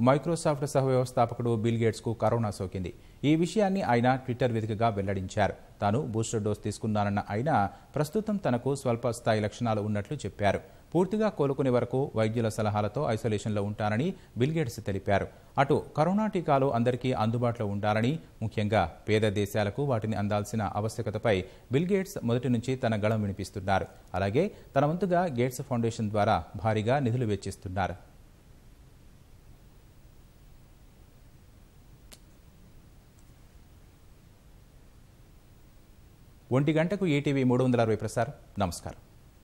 Microsoft సహవ్యవస్థాపకుడు Bill గేట్స్కు corona సోకింది ఈ విషయాన్ని ఆయన ట్విట్టర్ వేదికగా వెల్లడించారు తాను బూస్టర్ డోస్ తీసుకున్నానన్న ఆయన ప్రస్తుతం తనకు స్వల్ప స్థాయి లక్షణాలు ఉన్నట్లు చెప్పారు పూర్తిగా కోలుకునే వరకు వైద్యుల సలహాలతో ఐసోలేషన్లో ఉంటానని బిల్ గేట్స్ తెలిపారు అటు కరోనా టీకాలు అందరికీ అందుబాటులో ఉండాలని ముఖ్యంగా పేద దేశాలకు వాటిని అందాల్సిన ఆవశ్యకతపై బిల్ గేట్స్ మొదటి నుంచి తన గళం వినిపిస్తున్నారు అలాగే తన వంతుగా గేట్స్ ఫౌండేషన్ ద్వారా భారీగా నిధులు వెచ్చిస్తున్నారు ఒంటి గంటకు ఈటీవీ మూడు వందల అరవై ప్రసారం నమస్కారం